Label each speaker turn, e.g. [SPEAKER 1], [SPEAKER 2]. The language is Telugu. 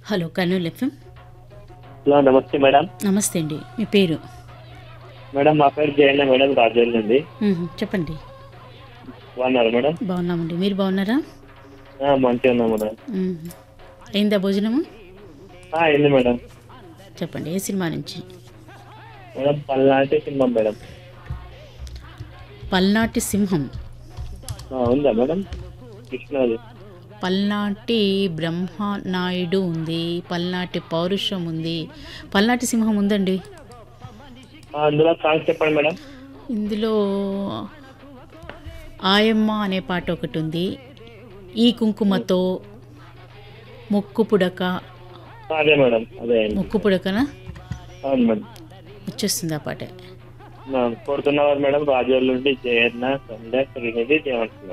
[SPEAKER 1] హలో కర్నూలు ఎఫ్ఎం
[SPEAKER 2] హలో నమస్తే మేడం
[SPEAKER 1] నమస్తే అండి మీ పేరు
[SPEAKER 2] మేడం మా పేరు జయన్న మేడం రాజోల్ నుండి
[SPEAKER 1] మ్మ్, చెప్పండి
[SPEAKER 2] బాగున్నారు మేడం
[SPEAKER 1] బాగున్నామండి మీరు బాగున్నారా
[SPEAKER 2] ఆ, మంచిగా ఉన్నా మేడం
[SPEAKER 1] మ్మ్. అయిందా భోజనము
[SPEAKER 2] ఆ, అయింది మేడం
[SPEAKER 1] చెప్పండి ఏ సినిమా నుంచి
[SPEAKER 2] madam Palnati cinema madam
[SPEAKER 1] Palnati Simham
[SPEAKER 2] ఆ, ఉందా మేడం కృష్ణాది
[SPEAKER 1] పల్నాటి బ్రహ్మనాయుడు ఉంది పల్నాటి పౌరుషం ఉంది పల్నాటి సింహం ఉందండి
[SPEAKER 2] ఆ, అందులో సాంగ్స్ చెప్పండి మేడం
[SPEAKER 1] ఇందులో ఆయమ్మ అనే పాట ఒకటి ఉంది ఈ కుంకుమతో ముక్కు పుడక
[SPEAKER 2] ఆ, అదే మేడం అదే
[SPEAKER 1] ముక్కు పుడకనా
[SPEAKER 2] అవును మేడం
[SPEAKER 1] వచ్చేస్తుంది ఆ పాట
[SPEAKER 2] ఆ, కోరుతున్నవారు మేడం రాజోల్ నుండి జయన్న సంధ్య శ్రీనిధి దేవంత్ మేడం